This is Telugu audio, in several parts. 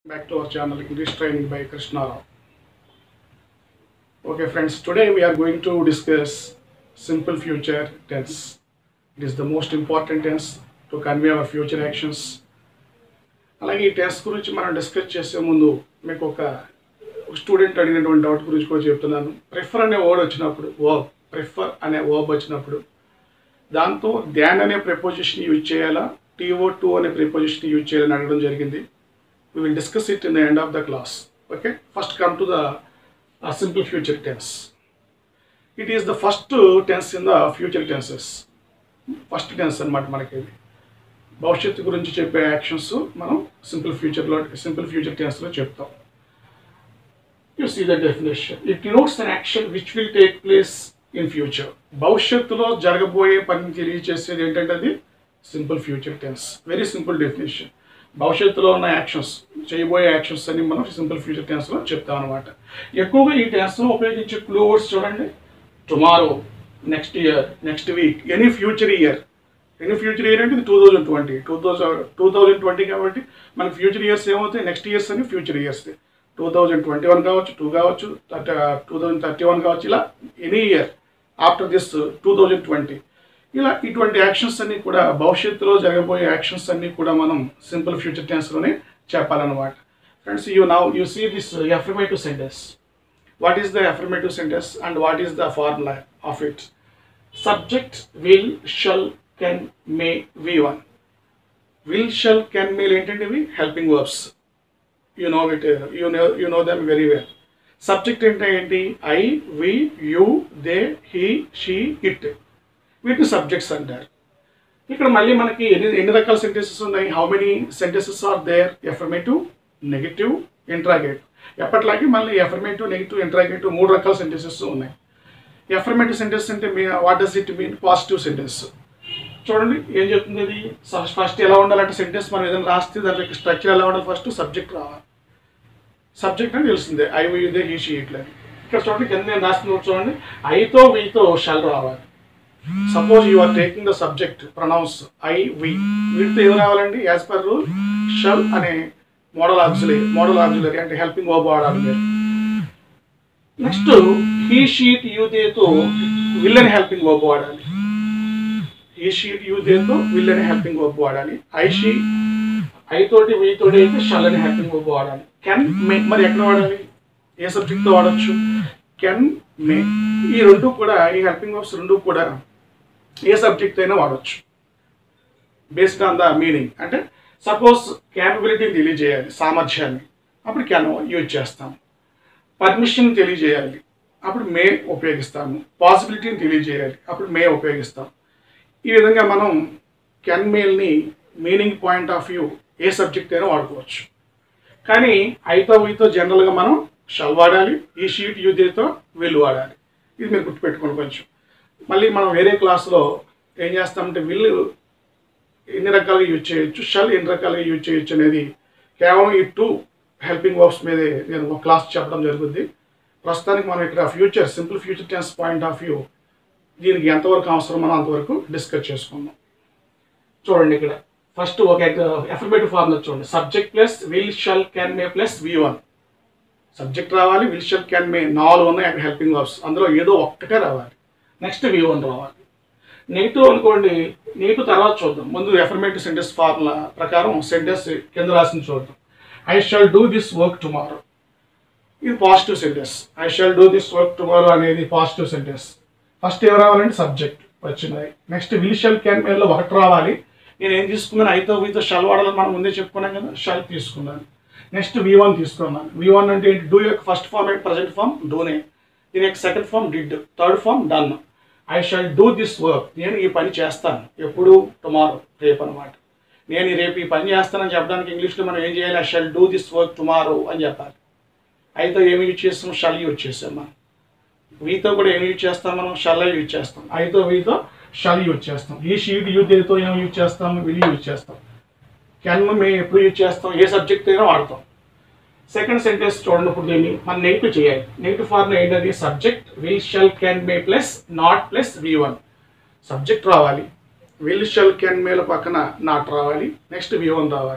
back to our channel English Training by Krishna Rao. Okay, friends, today we are going to discuss simple future tense. It is the most important tense to convey our future actions. అలాగే ఈ టెన్స్ గురించి మనం డిస్కస్ చేసే ముందు మీకు ఒక స్టూడెంట్ అడిగినటువంటి డౌట్ గురించి కూడా చెప్తున్నాను ప్రిఫర్ అనే వర్డ్ వచ్చినప్పుడు వర్బ్ ప్రిఫర్ అనే వర్బ్ వచ్చినప్పుడు దాంతో ధ్యాన్ అనే ప్రిపోజిషన్ యూజ్ చేయాలా T two to preposition use చేయాలని అడగడం జరిగింది we will discuss it in the end of the class okay first come to the uh, simple future tense it is the first tense in the future tenses first tense అనమాట మనకి ఇది భవిష్యత్తు గురించి చెప్పే యాక్షన్స్ మనం సింపుల్ ఫ్యూచర్లో సింపుల్ ఫ్యూచర్ టెన్స్లో చెప్తాం you see the definition it denotes an action which will take place in future భవిష్యత్తులో జరగబోయే పనిని తెలియజేసేది ఏంటంటే అది simple future tense very simple definition భవిష్యత్తులో ఉన్న యాక్షన్స్ చేయబోయే యాక్షన్స్ అన్ని మనం సింపుల్ ఫ్యూచర్ టెన్స్లో చెప్తాం అనమాట ఎక్కువగా ఈ టెన్స్లో ఉపయోగించే క్లూ వర్డ్స్ చూడండి tomorrow next year next week any future year any future year అంటే two thousand twenty two thousand two thousand twenty కాబట్టి మనకి ఫ్యూచర్ ఇయర్స్ ఏమవుతాయి నెక్స్ట్ ఇయర్స్ అని future years two thousand twenty one కావచ్చు టూ కావచ్చు టూ థౌజండ్ థర్టీ వన్ కావచ్చు ఇలా any year after this two thousand twenty ఇలా ఇటువంటి యాక్షన్స్ అన్ని కూడా భవిష్యత్తులో జరగబోయే యాక్షన్స్ అన్ని కూడా మనం సింపుల్ ఫ్యూచర్ టెన్స్లోనే చెప్పాలన్నమాట friends you now you see this affirmative sentence what is the affirmative sentence and what is the formula of it subject will shall can may V one will shall can మేల్ ఏంటంటే ఇవి helping verbs you know it you know you know them very well subject అంటే ఏంటి I we you they he she it వీటిని సబ్జెక్ట్స్ అంటారు ఇక్కడ మళ్ళీ మనకి ఎన్ని ఎన్ని రకాల సెంటెన్సెస్ ఉన్నాయి how many sentences are there affirmative negative interrogative ఎప్పట్లాగే మళ్ళీ ఎఫర్మేటివ్ నెగిటివ్ ఇంట్రాగేటివ్ మూడు రకాల సెంటెన్సెస్ ఉన్నాయి ఎఫర్మేటివ్ సెంటెన్స్ అంటే మీ what does it mean positive sentence చూడండి ఏం చెప్తుంది ఇది ఫస్ట్ ఎలా ఉండాలంటే సెంటెన్స్ మనం ఏదైనా రాస్తే దాంట్లో స్ట్రక్చర్ ఎలా ఉండాలి ఫస్ట్ సబ్జెక్ట్ రావాలి సబ్జెక్ట్ అని తెలుస్తుంది ఐ వీదే హీ షీ ఇట్లా ఇక్కడ చూడండి కింద నేను రాస్తుంది చూడండి ఐతో వీతో షల్ రావాలి suppose you are taking the subject pronouns I we వీటితో ఏం రావాలండి యాజ్ పర్ రూల్ షల్ అనే మోడల్ ఆక్సిలరీ మోడల్ ఆక్సిలరీ అంటే హెల్పింగ్ వర్బ్ వాడాలి మీరు నెక్స్ట్ హీ షీట్ యూ దేతో విల్ అని హెల్పింగ్ వర్బ్ వాడాలి హీ షీట్ యూ దేతో విల్ అని హెల్పింగ్ వర్బ్ వాడాలి ఐ షీ ఐ తోటి వీ తోటి అయితే షల్ అని హెల్పింగ్ వర్బ్ వాడాలి కెన్ మే మరి ఎక్కడ వాడాలి ఏ సబ్జెక్ట్తో వాడచ్చు కెన్ మే ఈ రెండు కూడా ఈ హెల్పింగ్ వర్బ్స్ రెండు కూడా ఏ సబ్జెక్ట్ అయినా వాడచ్చు బేస్డ్ ఆన్ ద మీనింగ్ అంటే సపోజ్ క్యాపబిలిటీని తెలియజేయాలి సామర్థ్యాన్ని అప్పుడు క్యాన్ యూజ్ చేస్తాం పర్మిషన్ తెలియజేయాలి అప్పుడు మే ఉపయోగిస్తాము పాసిబిలిటీని తెలియజేయాలి అప్పుడు మే ఉపయోగిస్తాం ఈ విధంగా మనం కెన్ మేల్ని మీనింగ్ పాయింట్ ఆఫ్ వ్యూ ఏ సబ్జెక్ట్ అయినా వాడుకోవచ్చు కానీ ఐతో వీతో జనరల్గా మనం షల్ వాడాలి ఈ షీట్ యూదేతో విల్ వాడాలి ఇది మీరు గుర్తుపెట్టుకోండి కొంచెం మళ్ళీ మనం వేరే క్లాస్లో ఏం చేస్తామంటే విల్ ఎన్ని రకాలుగా యూజ్ చేయొచ్చు షల్ ఎన్ని రకాలుగా యూజ్ చేయొచ్చు అనేది కేవలం ఈ టూ హెల్పింగ్ వర్క్స్ మీదే నేను ఒక క్లాస్ చెప్పడం జరుగుతుంది ప్రస్తుతానికి మనం ఇక్కడ future simple future tense point of view దీనికి ఎంతవరకు అవసరం మనం అంతవరకు డిస్కస్ చేసుకుందాం చూడండి ఇక్కడ ఫస్ట్ ఒక ఎఫర్మేటివ్ ఫార్ములా చూడండి subject plus will shall can may plus V one subject రావాలి విల్ షల్ క్యాన్ మే నాలుగు ఉన్నాయి అక్కడ హెల్పింగ్ వర్బ్స్ అందులో ఏదో ఒక్కటే రావాలి నెక్స్ట్ వి వన్ రావాలి నెగిటివ్ అనుకోండి నెగిటివ్ తర్వాత చూద్దాం ముందు ఎఫర్మేటివ్ సెంటెన్స్ ఫార్ములా ప్రకారం సెంటెన్స్ కింద రాసింది చూద్దాం I shall do this work tomorrow ఇది positive sentence I shall do this work tomorrow అనేది పాజిటివ్ సెంటెన్స్ ఫస్ట్ ఏం రావాలంటే సబ్జెక్ట్ వచ్చినాయి నెక్స్ట్ విల్ షల్ క్యాన్ మేలో ఒకటి రావాలి నేను ఏం తీసుకున్నాను ఐతో వీతో షల్ వాడాలని మనం ముందే చెప్పుకున్నాం కదా షల్ తీసుకున్నాను నెక్స్ట్ వి వన్ తీసుకున్నాను వి వన్ అంటే ఏంటి డూ యొక్క ఫస్ట్ ఫార్మ్ ఏంటి ప్రజెంట్ ఫార్మ్ డూనే దీని యొక్క second form did third form done I shall do this work నేను ఈ పని చేస్తాను ఎప్పుడు టుమారో రేపు అనమాట నేను ఈ రేపు ఈ పని చేస్తానని చెప్పడానికి ఇంగ్లీష్లో మనం ఏం చేయాలి I shall do this work tomorrow అని చెప్పాలి అయితే ఏమి యూజ్ చేస్తాం షల్ యూజ్ చేస్తాం మనం వీతో కూడా ఏమి యూజ్ చేస్తాం మనం షల్ యూజ్ చేస్తాం అయితే వీతో షల్ యూజ్ చేస్తాం ఈ షీట్ యూజ్ ఏతో ఏమి యూజ్ చేస్తాం విల్ యూజ్ చేస్తాం కెన్ మేము ఎప్పుడు యూజ్ చేస్తాం ఏ సబ్జెక్ట్ అయినా వాడతాం సెకండ్ సెంటెన్స్ చూడండి ఇప్పుడు దీన్ని మనం నెగిటివ్ చేయాలి నెగిటివ్ ఫార్మ్ ఏంటది subject will shall can may plus not plus V one subject రావాలి విల్ షల్ క్యాన్ మేల పక్కన నాట్ రావాలి నెక్స్ట్ వి వన్ రావాలి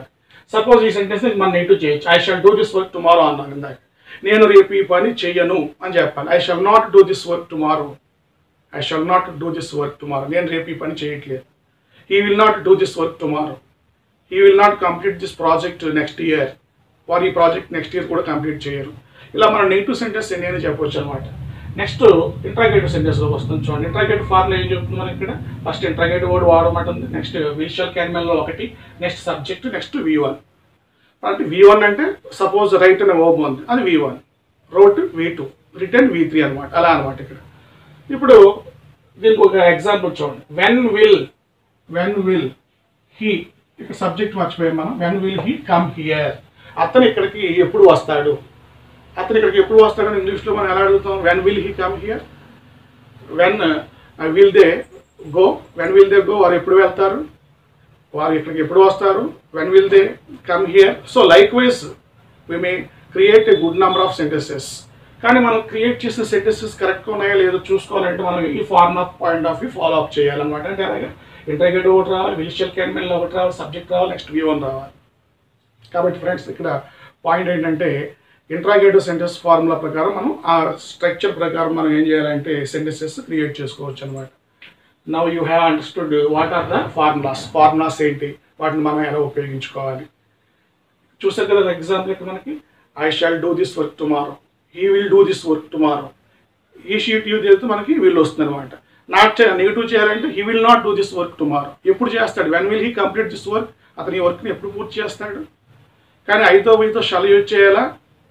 సపోజ్ ఈ సెంటెన్స్ మనం నెగిటివ్ చేయొచ్చు I shall do this work tomorrow అన్నాను ఇందాక నేను రేపు ఈ పని చెయ్యను అని చెప్పాలి I shall not do this work tomorrow I shall not do this work tomorrow నేను రేపు ఈ పని చేయట్లేదు he will not do this work tomorrow he will not complete this project next year వారు ఈ ప్రాజెక్ట్ నెక్స్ట్ ఇయర్ కూడా కంప్లీట్ చేయరు ఇలా మనం నెగిటివ్ సెంటెన్స్ ఎన్ని చెప్పొచ్చు అనమాట నెక్స్ట్ ఇంట్రాగేటివ్ సెంటెన్స్లోకి వస్తుంది చూడండి ఇంట్రాగేటివ్ ఫార్లో ఏం చెప్తుంది మనకి ఇక్కడ ఫస్ట్ ఇంట్రాగేటివ్ వర్డ్ వాడమంటుంది నెక్స్ట్ విజువల్ క్యాన్మెల్లో ఒకటి next subject next V one అంటే వి వన్ అంటే సపోజ్ రైట్ అనే ఓబ్ ఉంది అది V one wrote V two written V three అనమాట అలా అనమాట ఇక్కడ ఇప్పుడు దీనికి ఒక ఎగ్జాంపుల్ చూడండి when will when will he ఇక్కడ సబ్జెక్ట్ మర్చిపోయాం మనం when will he come here అతను ఇక్కడికి ఎప్పుడు వస్తాడు అతను ఇక్కడికి ఎప్పుడు వస్తాడని ఇంగ్లీష్లో మనం ఎలా అడుగుతాం when will he come here when will they go when will they go వారు ఎప్పుడు వెళ్తారు వారు ఇక్కడికి ఎప్పుడు వస్తారు when will they come here so likewise we may create a good number of sentences కానీ మనం క్రియేట్ చేసిన సెంటెన్సెస్ కరెక్ట్గా ఉన్నాయో లేదో చూసుకోవాలంటే మనం ఈ form of point of view follow up చేయాలన్నమాట అంటే అలాగే ఇంటర్గేటివ్ ఒకటి రావాలి విలిషియల్ క్యాన్మెల్ ఒకటి రావాలి సబ్జెక్ట్ రావాలి నెక్స్ట్ వ్యూ వన్ రావాలి కాబట్టి ఫ్రెండ్స్ ఇక్కడ పాయింట్ ఏంటంటే ఇంట్రాగేటివ్ సెంటెన్స్ ఫార్ములా ప్రకారం మనం ఆ స్ట్రక్చర్ ప్రకారం మనం ఏం చేయాలంటే సెంటెన్సెస్ క్రియేట్ చేసుకోవచ్చు అనమాట now you have understood what are the formulas formulas ఏంటి వాటిని మనం ఎలా ఉపయోగించుకోవాలి చూసారు కదా ఎగ్జాంపుల్ ఇక్కడ మనకి I shall do this work tomorrow he will do this work tomorrow he she it use చేస్తే మనకి వీళ్ళు వస్తుంది అనమాట నాట్ నెగిటివ్ చేయాలంటే he will not do this work tomorrow ఎప్పుడు చేస్తాడు when will he complete this work అతని ఈ వర్క్ని ఎప్పుడు పూర్తి చేస్తాడు కానీ ఐతో వీతో షల్ యూజ్ చేయాలా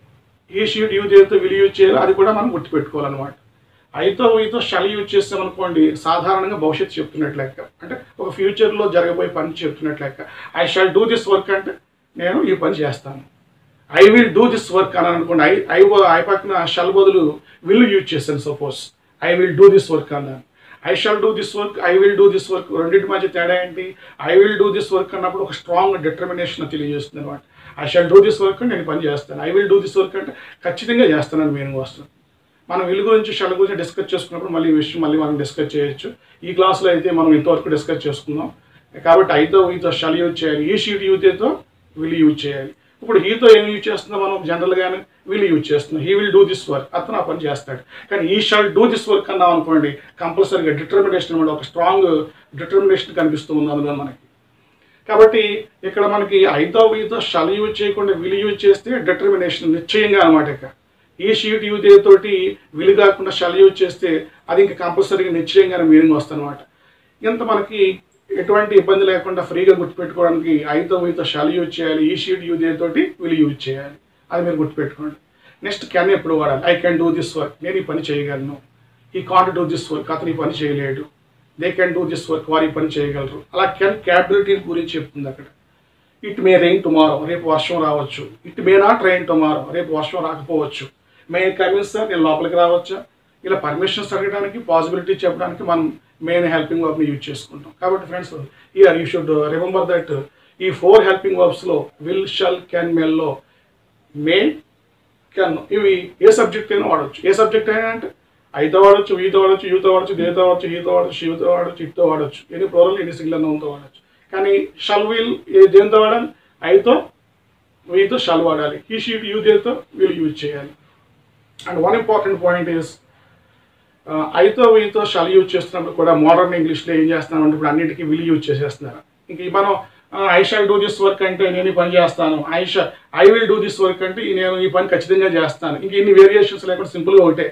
ఈ షీట్ యూజ్ చేస్తే విల్ యూజ్ చేయాలా అది కూడా మనం గుర్తుపెట్టుకోవాలన్నమాట ఐతో వీతో షల్ యూజ్ చేస్తామనుకోండి సాధారణంగా భవిష్యత్తు చెప్తున్నట్లు లెక్క అంటే ఒక ఫ్యూచర్లో జరగబోయే పని చెప్తున్నట్లు లెక్క I shall do this work అంటే నేను ఈ పని చేస్తాను I will do this work అని అనుకోండి ఐ ఐ ఐ పక్కన షల్ బదులు విల్ యూజ్ చేస్తాను suppose I will do this work అన్నాను I shall do this work I will do this work రెండింటి మధ్య తేడా ఏంటి I will do this work అన్నప్పుడు ఒక స్ట్రాంగ్ డిటర్మినేషన్ తెలియజేస్తుంది అనమాట I shall do this work నేను పని చేస్తాను I will do this work అంటే ఖచ్చితంగా చేస్తానని మీనింగ్ వస్తుంది మనం విల్ గురించి షల్ గురించి డిస్కస్ చేసుకున్నప్పుడు మళ్ళీ ఈ విషయం మళ్ళీ మనం డిస్కస్ చేయొచ్చు ఈ క్లాస్లో అయితే మనం ఇంతవరకు డిస్కస్ చేసుకుందాం కాబట్టి ఐతో వీతో షల్ యూజ్ చేయాలి ఈ షీట్ యూతో విల్ యూజ్ చేయాలి ఇప్పుడు హీతో ఏం యూజ్ చేస్తున్నాం మనం జనరల్గానే విల్ యూజ్ చేస్తున్నాం he will do this work అతను ఆ పని చేస్తాడు కానీ ఈ షాల్ డూ దిస్ వర్క్ అన్నాం అనుకోండి కంపల్సరీగా డిటర్మినేషన్ అనమాట ఒక స్ట్రాంగ్ డిటర్మినేషన్ కనిపిస్తూ ఉంది అందులో మనకి కాబట్టి ఇక్కడ మనకి ఐతో వీతో షల్ యూజ్ చేయకుండా విల్ యూజ్ చేస్తే డిటర్మినేషన్ నిశ్చయంగా అనమాట ఇక ఈ షీట్ యూజ్ తోటి విల్ కాకుండా షల్ యూజ్ చేస్తే అది ఇంకా కంపల్సరీగా నిశ్చయంగానే మీనింగ్ వస్తుంది అనమాట ఇంత మనకి ఎటువంటి ఇబ్బంది లేకుండా ఫ్రీగా గుర్తుపెట్టుకోవడానికి ఐతో వీతో షల్ యూజ్ చేయాలి ఈ షీట్ యూజ్ తోటి విల్ యూజ్ చేయాలి అది మీరు గుర్తుపెట్టుకోండి నెక్స్ట్ కెన్ ఎప్పుడు వాడాలి I can do this work నేను ఈ పని చేయగలను ఈ కాంట్ డూ దిస్ వర్క్ అతను ఈ పని చేయలేడు they can do this work వారు ఈ పని చేయగలరు అలా కెన్ క్యాపబిలిటీ గురించి చెప్తుంది అక్కడ ఇట్ మే రెయిన్ టుమారో రేపు వర్షం రావచ్చు it may not rain tomorrow రేపు వర్షం రాకపోవచ్చు మే కమిన్స్ సార్ నేను లోపలికి రావచ్చా ఇలా పర్మిషన్స్ అడగడానికి పాసిబిలిటీ చెప్పడానికి మనం మెయిన్ హెల్పింగ్ వర్బ్ని యూజ్ చేసుకుంటాం కాబట్టి friends here you should remember that ఈ ఫోర్ హెల్పింగ్ వర్బ్స్లో విల్ షల్ కెన్ మెల్లో మే కెన్ ఇవి ఏ సబ్జెక్ట్ అయినా వాడచ్చు ఏ సబ్జెక్ట్ అయినా అంటే ఐతో వాడచ్చు వీతో వాడచ్చు యూతో వాడచ్చు దేతో వాడచ్చు హీతో వాడచ్చు షీతో వాడచ్చు ఇట్తో వాడచ్చు ఎన్ని ప్రోరల్ ఎన్ని సింగిల్ నౌన్తో వాడచ్చు కానీ షల్ విల్ ఏ దేంతో వాడాలి ఐతో వీతో షల్ వాడాలి ఈ షీట్ యూ దేంతో విల్ యూజ్ చేయాలి and one important point is ఐతో వీతో షల్ యూజ్ చేస్తున్నప్పుడు కూడా మోడర్న్ ఇంగ్లీష్లో ఏం చేస్తున్నాం అంటే ఇప్పుడు అన్నిటికీ విల్ యూజ్ చేసేస్తున్నారు ఇంక ఈ మనం I shall do this work అంటే నేను ఈ పని చేస్తాను I shall I will do this work అంటే ఈ నేను ఈ పని ఖచ్చితంగా చేస్తాను ఇంక ఇన్ని వేరియేషన్స్ లేకుండా సింపుల్గా ఒకటే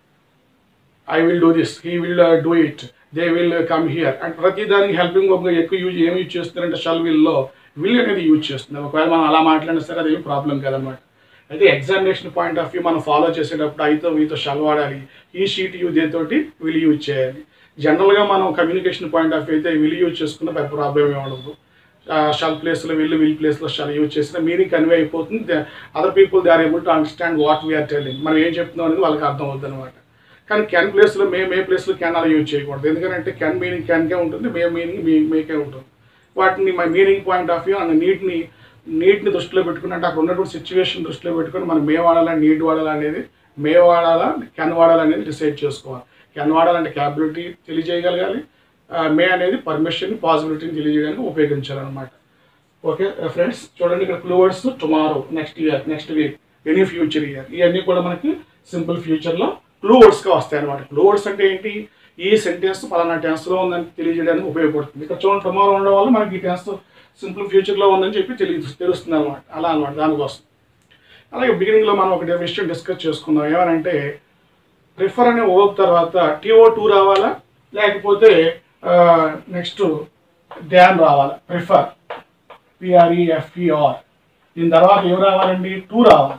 I will do this he will do it they will come here and ప్రతి దానికి హెల్పింగ్ వర్బ్గా ఎక్కువ యూజ్ ఏమి యూజ్ చేస్తున్నారంటే షల్ విల్లో విల్ అనేది యూజ్ చేస్తున్నారు ఒకవేళ మనం అలా మాట్లాడినా సరే అదేం ప్రాబ్లం కాదనమాట అయితే ఎగ్జామినేషన్ పాయింట్ ఆఫ్ వ్యూ మనం ఫాలో చేసేటప్పుడు ఐతో వీతో షల్ వాడాలి ఈ షీట్ యూజ్ తోటి విల్ యూజ్ చేయాలి జనరల్గా మనం కమ్యూనికేషన్ పాయింట్ ఆఫ్ వ్యూ అయితే విల్ యూజ్ చేసుకున్న పెద్ద ప్రాబ్లం ఏమి ఉండదు షల్ ప్లేస్లో విల్ విల్ ప్లేస్లో షల్ యూజ్ చేసిన మీనింగ్ కన్వే అయిపోతుంది other people they are able to understand what we are telling మనం ఏం చెప్తున్నాం అనేది వాళ్ళకి అర్థం అవుతుంది అనమాట కానీ కెన్ ప్లేస్లో మే మే ప్లేస్లో కెన్ అలా యూజ్ చేయకూడదు ఎందుకంటే కెన్ మీనింగ్ కెన్కే ఉంటుంది మే మీనింగ్ మీ మేకే ఉంటుంది వాటిని my meaning point of view and నీట్ని నీట్ని దృష్టిలో పెట్టుకుని అంటే అక్కడ ఉన్నటువంటి సిచ్యువేషన్ దృష్టిలో పెట్టుకుని మనం మే వాడాలా నీట్ వాడాలా అనేది మే వాడాలా కెన్ వాడాలా అనేది డిసైడ్ చేసుకోవాలి కెన్ వాడాలంటే క్యాపబిలిటీ తెలియజేయగలగాలి మే అనేది పర్మిషన్ పాసిబిలిటీని తెలియజేయడానికి ఉపయోగించాలన్నమాట ఓకే ఫ్రెండ్స్ చూడండి ఇక్కడ clue words tomorrow next year next week any future year ఇవన్నీ కూడా మనకి సింపుల్ ఫ్యూచర్లో క్లూ వర్డ్స్గా వస్తాయి అనమాట క్లూ వర్డ్స్ అంటే ఏంటి ఈ సెంటెన్స్ పలానా టెన్స్లో ఉందని తెలియజేయడానికి ఉపయోగపడుతుంది ఇక్కడ చూడండి టుమారో ఉండడం వల్ల మనకి ఈ టెన్స్ సింపుల్ ఫ్యూచర్లో ఉందని చెప్పి తెలియ తెలుస్తుంది అనమాట అలా అనమాట దానికోసం అలాగే బిగినింగ్లో మనం ఒక విషయం డిస్కస్ చేసుకుందాం ఏమనంటే ప్రిఫర్ అనే వర్క్ తర్వాత టీఓ టూ రావాలా లేకపోతే నెక్స్ట్ డ్యాన్ రావాలా ప్రిఫర్ పిఆర్ఈఎఫ్ఈఆర్ దీని తర్వాత ఏం రావాలండి టూ రావాలి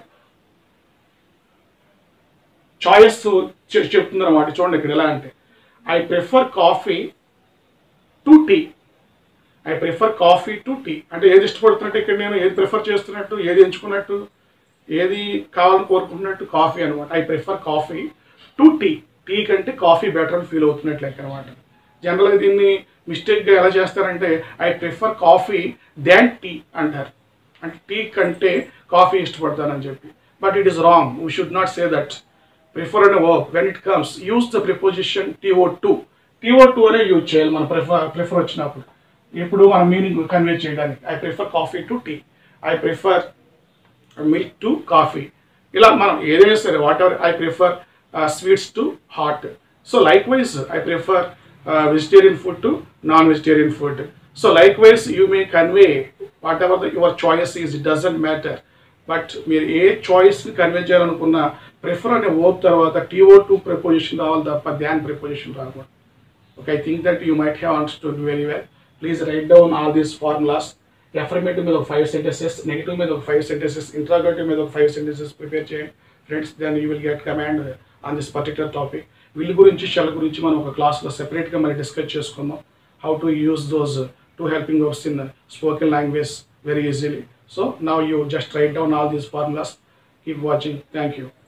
చాయిస్ చెప్తుంది అనమాట చూడండి ఇక్కడ ఎలా అంటే I prefer coffee to tea I prefer coffee to tea అంటే ఏది ఇష్టపడుతున్నట్టు ఇక్కడ నేను ఏది ప్రిఫర్ చేస్తున్నట్టు ఏది ఎంచుకున్నట్టు ఏది కావాలని కోరుకుంటున్నట్టు కాఫీ అనమాట I prefer coffee to tea tea కంటే కాఫీ బెటర్ అని ఫీల్ అవుతున్నట్లు లెక్క అనమాట జనరల్గా దీన్ని మిస్టేక్గా ఎలా చేస్తారంటే I prefer coffee than tea అంటారు అంటే టీ కంటే కాఫీ ఇష్టపడతానని చెప్పి but it is wrong we should not say that prefer అనే word when it comes use the preposition T O to T O two అనే యూజ్ చేయాలి మన ప్రిఫర్ ప్రిఫర్ వచ్చినప్పుడు ఇప్పుడు మన మీనింగ్ కన్వే చేయడానికి I prefer coffee to tea I prefer milk to coffee ఇలా మనం ఏదైనా సరే whatever I prefer sweets to hot so likewise I prefer vegetarian food to non vegetarian food so likewise you may convey whatever the your choice is it doesn't matter but మీరు ఏ చాయిస్ని కన్వే చేయాలనుకున్న ప్రిఫర్ అనే వర్క్ తర్వాత టీఓ టూ ప్రిపోజిషన్ రావాలి తప్ప ధ్యాన్ ప్రిపోజిషన్ రాకూడదు okay I think that you might have understood very well please write down all these formulas affirmative మీద ఒక ఫైవ్ సెంటెన్సెస్ నెగిటివ్ మీద ఒక ఫైవ్ సెంటెన్సెస్ ఇంట్రాగేటివ్ మీద ఒక ఫైవ్ సెంటెన్సెస్ ప్రిపేర్ చేయండి friends then you will get command on this particular topic వీళ్ళ గురించి షెల్ గురించి మనం ఒక క్లాస్లో సెపరేట్గా మరి డిస్కస్ చేసుకుందాం how to use those two helping verbs in spoken language very easily so now you just write down all these formulas keep watching thank you